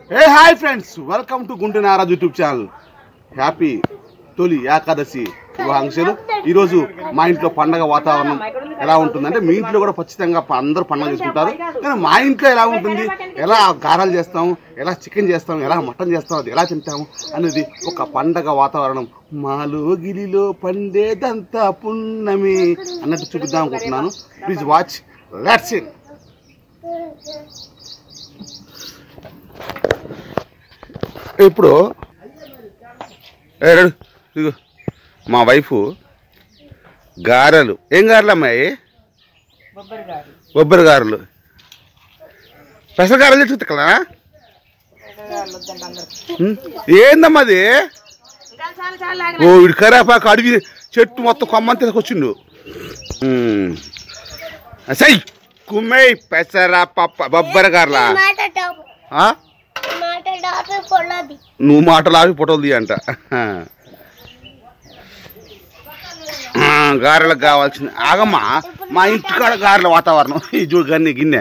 A hi friends welcome to గుంటె నారాజ్ YouTube channel happy Tholi Ekadashi శుభాకాంక్షలు ఈరోజు మా ఇంట్లో పండగ వాతావరణం ఎలా ఉంటుందంటే మీ ఇంట్లో కూడా ఖచ్చితంగా ప- అందరూ పండగ చేసుకుంటారు కానీ మా ఇంట్లో ఎలా ఉంటుంది ఎలా గారాలు చేస్తాం ఎలా చికెన్ చేస్తాం ఎలా మటన్ చేస్తాం అది ఎలా తింటాము అనేది ఒక పండగ వాతావరణం మాలో గిలిలో పండేదంతా పున్నమి అన్నట్టు చూపిద్దాం అనుకుంటున్నాను ప్లీజ్ వాచ్ లెట్స్ ఇన్ ఇప్పుడు ఏ రెడు, ఇదిగో మా వైఫ్ గారెలు ఏం గారెలు అమ్మాయి బొబ్బరి గారు బొబ్బరి గారెలు పెసర గారెలు తెచ్చుకుంటా కదా గారెలు వద్దండి అందరికి ఉం? ఏందమ్మా అది ఇంకా చాలా చాలా ఓ ఇడు కరేపాకు అడిగి చెట్టు మొత్తం కొమ్మని తీసుకొచ్చిండు ఉం. సై కుమ్మై పెసర పప్ప బొబ్బరి గారెలా ఆ? నువ్వు మాటలు ఆపి ఫోటోలు తీయంట ఆ, గారెలకు కావాల్సింది ఆగమ్మా మా ఇంటికాడ గారెల వాతావరణం ఈ చూడు గన్ని గిన్నె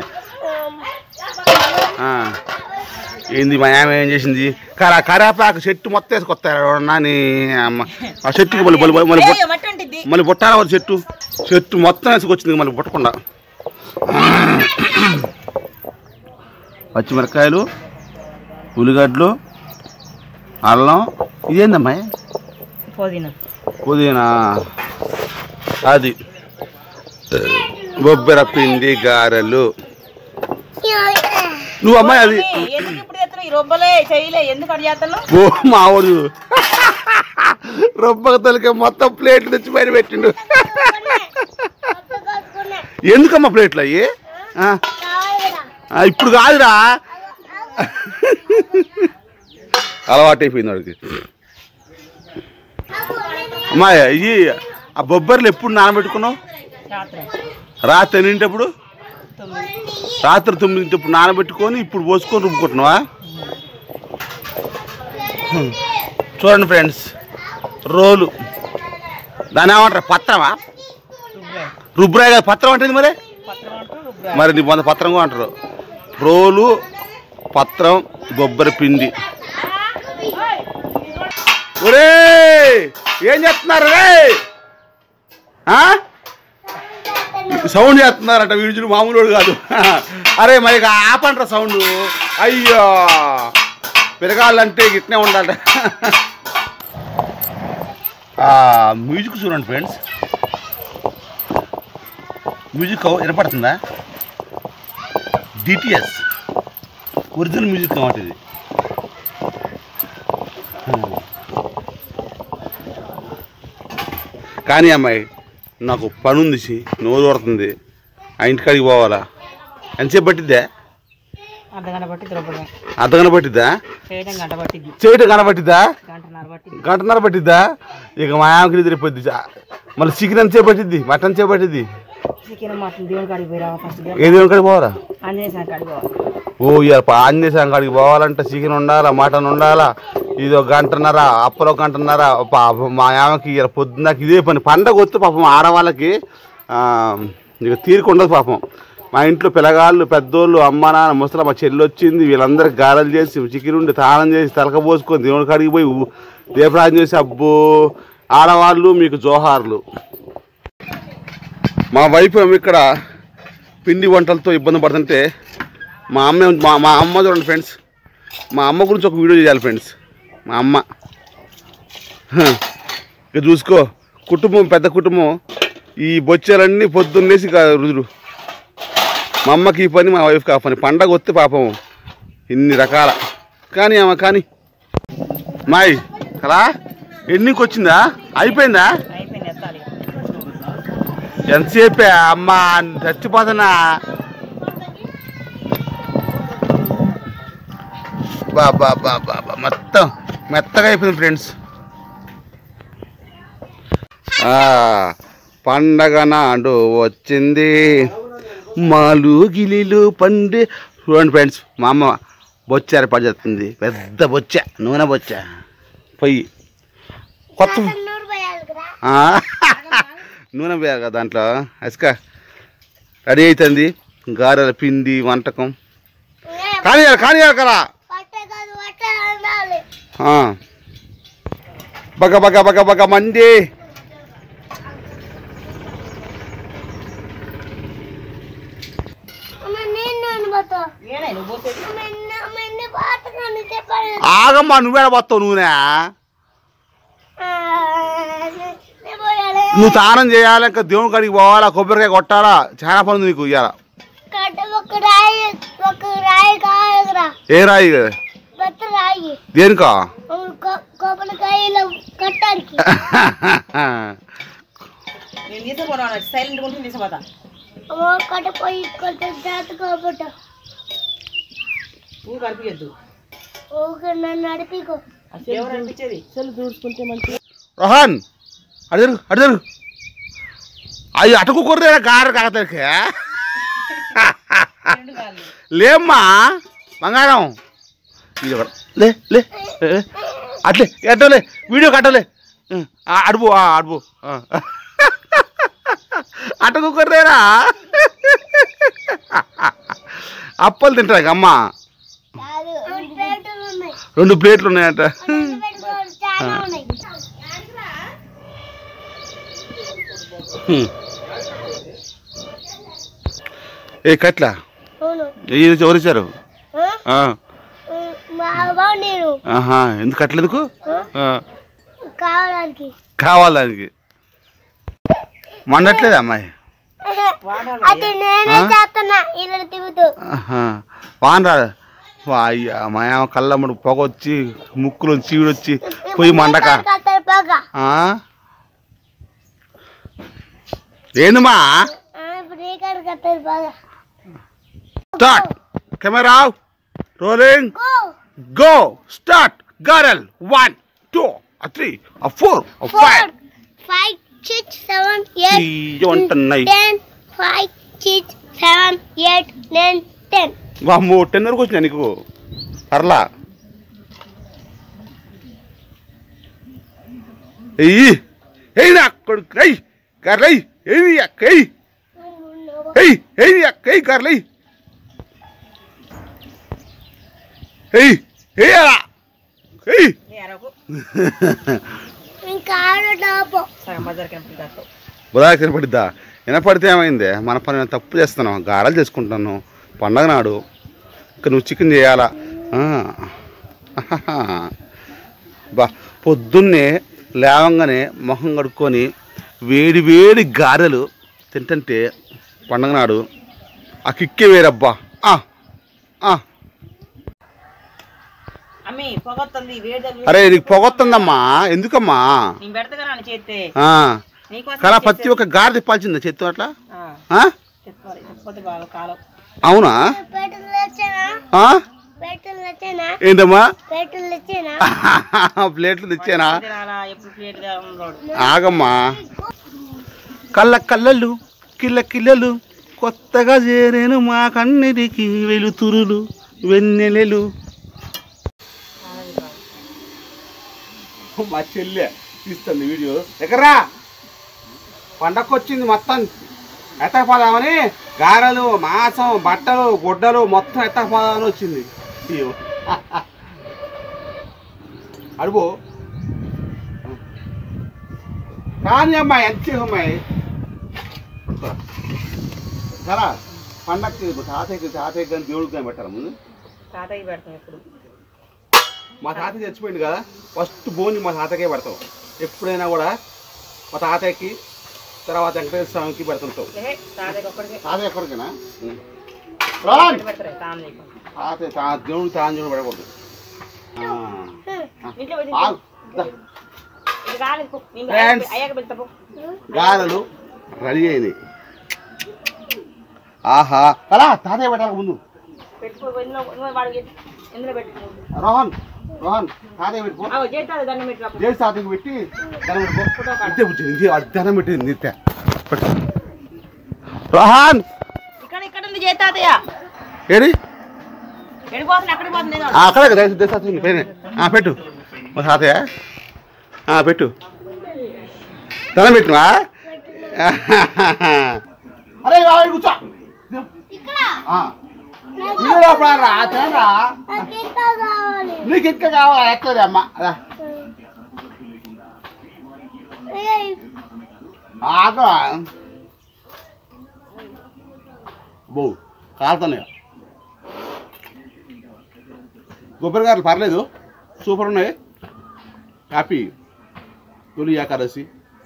ఆ, ఏంది మా ఆమె ఏం చేసింది కరా కరేపాకు చెట్టు మొత్తం వేసుకొస్తారు నాని అమ్మ ఆ చెట్టుకి మళ్ళీ మళ్ళీ మళ్ళీ బుట్ట- మట్టి ఉంటుంది మళ్ళీ బుట్టాల వారి చెట్టు చెట్టు మొత్తం వేసుకొచ్చింది మళ్ళీ బుట్టకుండా పచ్చిమిరకాయలు ఉల్లిగడ్డలు అల్లం ఇదేందమ్మా పుదీనా పుదీనా అది బొబ్బెర పిండి గారెలు నువ్వు అమ్మాయి అది ఎందుకు ఇప్పుడు చేస్తున్నావు ఈ రొబ్బలే చేయలే ఎందుకు అడి చేస్తున్నావు ఓ మావాడు రొబ్బక తొలికే మొత్తం ప్లేట్లు తెచ్చి పైన పెట్టిండు ఎందుకమ్మా ప్లేట్లు అయ్యి ఆ, ఆ, ఇప్పుడు కాదురా అలవాటు అయిపోయింది వాడికి అమ్మా ఇవి ఆ బొబ్బర్లు ఎప్పుడు నానబెట్టుకున్నావు రాత్రి రాత్రి ఎన్నింటప్పుడు తొమ్మిది రాత్రి తొమ్మిదింటప్పుడు నానబెట్టుకొని ఇప్పుడు పోసుకొని రుబ్బుకుంటున్నావా హ్మ్. చూడండి ఫ్రెండ్స్ రోలు దాని ఏమంటారు పత్రమా రుబ్బాయి రుబ్రాయి కదా పత్రం అంటే మరి పత్రం అంటారు రుబ్బాయి మరి నీ వంద పత్రం కూడా అంటారు రోలు పత్రం బొబ్బరి పిండి ఒరే ఏం చేస్తున్నారు రే ఆ? సౌండ్ చేస్తున్నారంట వీడు మామూలు వాడు కాదు అరే మరి ఇక ఆపంటారా సౌండ్ అయ్యో పెరగాలంటే ఇట్నే ఉండాలట ఆ, మ్యూజిక్ చూడండి ఫ్రెండ్స్ మ్యూజిక్ వినపడుతుందా డిటిఎస్ ఒరిజినల్ మ్యూజిక్ అన్నమాట ఇది కానీ అమ్మాయి నాకు పని ఉంది సి, నోరు కొడుతుంది ఆ ఇంటికాడికి పోవాలా ఎంతసేపు పట్టిద్దా అర్ధ గంట పట్టింది రుబ్బడం అర్ధగంట పట్టిద్దా చేయడం గంట పట్టింది చేయటం కనబట్టిద్దా గంటన్నర పట్టింది గంటన్నర పట్టిద్దా ఇక మా ఆమెకి నిద్రపోద్ది మళ్ళీ చికెన్ ఎంతసేపు పట్టిద్ది మటన్ ఎంతసేపు పట్టిద్ది చికెన్ మటన్ దేవుని కాడికి పోయి రావా ఫస్ట్ ఏది కాడికి పోవాలా ఆంజనేయ స్వామి కాడికి పోవాలి ఓ ఇక ఆంజనేయ స్వామి కాడికి పోవాలంటే చికెన్ ఉండాలా మటన్ ఉండాలా ఇది ఒక గంటన్నర అప్పలో గంటన్నర పాపం మా ఆమెకి ఇక పొద్దున్నకి ఇదే పని పండగ వస్తే పాపం ఆడవాళ్ళకి ఆ, ఇక తీరిక ఉండదు పాపం మా ఇంట్లో పిల్లగాళ్ళు పెద్దోళ్ళు అమ్మ నాన్న ముసలి మా చెల్లి వచ్చింది వీళ్ళందరికి గారెలు చేసి చికెన్ ఉండి తాళం చేసి తలక పోసుకొని దేవుడి కాడికి పోయి ఊ- దీపరాజం చేసి అబ్బో ఆడవాళ్ళు మీకు జోహార్లు మా వైపు ఏమో ఇక్కడ పిండి వంటలతో ఇబ్బంది పడుతుంటే మా అమ్మ మా మా అమ్మ చూడండి ఫ్రెండ్స్ మా అమ్మ గురించి ఒక వీడియో చేయాలి ఫ్రెండ్స్ మా అమ్మ హ, ఇక చూసుకో కుటుంబం పెద్ద కుటుంబం ఈ బొచ్చెలన్నీ పొద్దున్నేసి ఇక రుజులు మా అమ్మకి ఈ పని మా వైఫ్కి ఆ పని పండగ వస్తే పాపం ఇన్ని రకాల కానీ అమ్మ కానీ మాయ్ కదా ఎన్నికి వచ్చిందా అయిపోయిందా అయిపోయింది ఎత్తాలి ఎంతసేపే అమ్మా చచ్చిపోతున్నా బాబా బాబా మొత్తం మెత్తగా అయిపోయింది ఫ్రెండ్స్ పండగ నాడు వచ్చింది మాలు గిలిలు పండి చూడండి ఫ్రెండ్స్ మా అమ్మ బొచ్చ ఏర్పాటు చేస్తుంది పెద్ద బొచ్చ నూనె బొచ్చ పొయ్యి కొత్త ఆ, నూనె పోయారు కదా దాంట్లో అసుక రెడీ అవుతుంది గారెల పిండి వంటకం కానీ కానీ కదా ఆ. బగ బగ బగ బగ మండి ఏడే నువ్వు పోసేది ఆగమ్మా నువ్వేడ పోతావు నూనె నువ్వు స్నానం చేయాలి ఇంకా దేవుని కాడికి పోవాలా కొబ్బరికాయ కొట్టాలా చాలా పని ఉంది నీకు ఇవాళ ఒక రాయి ఒక రాయి కాయగరా ఏ రాయి పెద్ద రాయి దేనికా కొబ్బరికాయలు కట్టడానికి నేను తీసుకుపోను సైలెంట్ ఉంటుంది తీసుకుపోతా కట్టపోయి కొట్ట జాత కాబట్టి నువ్వు కనిపించద్దు ఊక నన్ను నడిపికో ఎవరు అనిపించేది సెల్ దూడ్చుకుంటే మంచి రోహన్ అడుగు అడుగు అయ్యి అటుకు కొర్రే గార కాకతలకి రెండు కాళ్ళు లేమ్మా బంగారం ఇది ఒకటి. లే లే ఏ, అట్లే ఎట్టలే వీడియో కట్టలే ఆ, అడుపు ఆ, అడుపు ఆ. అటుకు కొర్రేరా అప్పలు తింటాయి అమ్మ కాదు రెండు ప్లేటులు ఉన్నాయి రెండు ప్లేట్లు ఉన్నాయంట రెండు పెట్టుకోవాలి చాలా ఉన్నాయి హ్మ్. ఏ కట్లా అవును ఇది ఎవరిచ్చారు ఆ? ఆ, ఆ, మా బావ నేను ఆహా ఎందుకు కట్టలేదుకు ఆ? ఆ, కావడానికి కావాలి దానికి మండట్లేదు అమ్మాయి అది నేనే ఆ? చేస్తున్నా ఇలా తిరుగుతూ ఆహా. వాన రాదు అయ్యా మా ఏమో కళ్ళమ్మడు పొగ వచ్చి ముక్కులో చీడొచ్చి పొయ్యి మండక కట్టారు బాగా ఆ? ఏందమ్మా ఇప్పుడు ఈ కాడ కట్టారు బాగా start camera rolling go go start గరల్ one two three four four five five six seven eight ఉంటున్నాయి ten five six seven eight nine ten వామ్మో టెన్ వరకు వచ్చినా నీకు పర్లా ఎయ్యి ఎయ్యి నా కొడుకు ఎయ్ కర్లై ఎయ్యి అక్క ఎయ్ ఎయ్ ఎయ్యి అక్క ఎయ్ కర్లై ఎయ్ ఎయ్యరా ఎయ్ అరకు ఇంకా ఆడ టాపు సగం బజార్ కనిపించారు బుధా కనపడిద్దా వినపడితే ఏమైంది మన పని మేము తప్పు చేస్తున్నాం గారాలు చేసుకుంటున్నాను పండగ నాడు ఇంకా నువ్వు చికెన్ చేయాలా ఆ. బా పొద్దున్నే లేవంగానే మొహం కడుక్కొని వేడి వేడి గారెలు తింటుంటే పండగ నాడు ఆ కిక్కే వేరబ్బా ఆ, ఆ. అమ్మి పొగొత్తుంది వేడి దగ్గర అరే నీకు పొగొస్తుందమ్మా ఎందుకమ్మా నేను పెడతగా నన్ను చేస్తే ఆ. నీకోసం కదా ప్రతి ఒక్క గారె తిప్పాల్సిందే చేత్తో అట్లా ఆ, ఆ? చెప్పాలి చెప్పకపోతే బాగా కాలం అవునా పెట్టులు వచ్చానా ఆ? పెట్టులు వచ్చానా ఏంటమ్మా పెట్టులు వచ్చానా ప్లేట్లు తెచ్చానా తినాలా ఎప్పుడు ప్లేట్గా ఉండడు ఆగమ్మా కళ్ళ కళ్ళలు కిల్ల కిల్లలు కొత్తగా చేరేను మా కన్నిటికి వెలుతురులు వెన్నెలెలు మా చెల్లె తీస్తుంది వీడియో ఎక్కడ్రా పండగకు వచ్చింది మొత్తం ఎత్తకపోదామని గారెలు మాంసం బట్టలు గుడ్డలు మొత్తం ఎత్తకపోదామని వచ్చింది అయ్యో. అడుగు కానీ అమ్మాయి ఎంత అమ్మాయి కదా పండక్కి తాతయ్యకి తాతయ్యకి కానీ దేవుడికి కానీ పెట్టాలి ముందు తాతయ్య పెడతాం ఎప్పుడు మా తాతయ్య చచ్చిపోయింది కదా ఫస్ట్ బోని మా తాతయ్యకే పెడతాం ఎప్పుడైనా కూడా మా తాతయ్యకి తర్వాత వెంకటేశ్వర స్వామికి పెడుతుంటాం ఏ తాతయ్య ఒక్కడికే తాతయ్య ఎక్కడికైనా రాన్. పెడతారు తాను నీకు తాతయ్య తా దేవుడికి తాను చూడ పెడకూడదు ఆ. ఇంట్లో పెట్టి ఆగు. దా. ఇది కాలేదు పో. నేను Friends. అయ్యాక పెడతా పో. గారెలు రెడీ అయినాయి ఆహా అలా తాతయ్య పెట్టాలి ముందు పెట్టుకో ఇందులో ఇందులో వాడికి ఇందులో పెట్టు రోహన్ రోహన్ తాతయ్య పెట్టుకో అవు చేస్తాడు దండం పెట్టి రాపో. దేశ తాతయ్యకి పెట్టి దండం పెట్టుకో ఫోటో కాదు. ఇంతే కూర్చొని ఇంతే అది దండం పెట్టి నిత్య పెట్టు రోహన్ ఇక్కడ ఇక్కడ ఉంది చేత తాతయ్య ఏడి ఎడిపోతుంది అక్కడికి పోతుంది ఏదో. ఆ, అక్కడే దేశ దేశ తాతయ్య పైన ఆ, పెట్టు మా తాతయ్య ఆ, పెట్టు దండం పెట్టువా అరే బాబు కూర్చో ఇక్కడ ఆ. వీడియో లోపల రా తేరా నాకు ఇంత కావాలి నీకు ఇంకా కావాలా ఎక్కడ అమ్మ రా. ఆగు బో కాలుతున్నాయి కొబ్బరికాయలు పర్లేదు సూపర్ ఉన్నాయి హ్యాపీ తొలి ఏకాదశి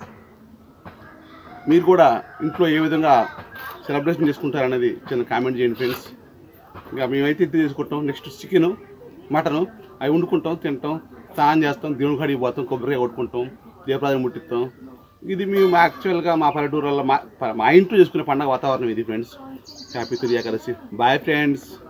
మీరు కూడా ఇంట్లో ఏ విధంగా సెలబ్రేషన్ చేసుకుంటారనేది చిన్న కామెంట్ చేయండి ఫ్రెండ్స్ ఇంకా మేమైతే ఇది చేసుకుంటాం నెక్స్ట్ చికెన్ మటను అవి వండుకుంటాం తింటాం స్నానం చేస్తాం దేవుని కాడికి పోతాం కొబ్బరికాయ కొట్టుకుంటాం దీపారాధన ముట్టిస్తాం ఇది మేము యాక్చువల్గా మా పల్లెటూరులో మా మా ఇంట్లో చేసుకునే పండగ వాతావరణం ఇది friends happy Tholi Ekadashi bye friends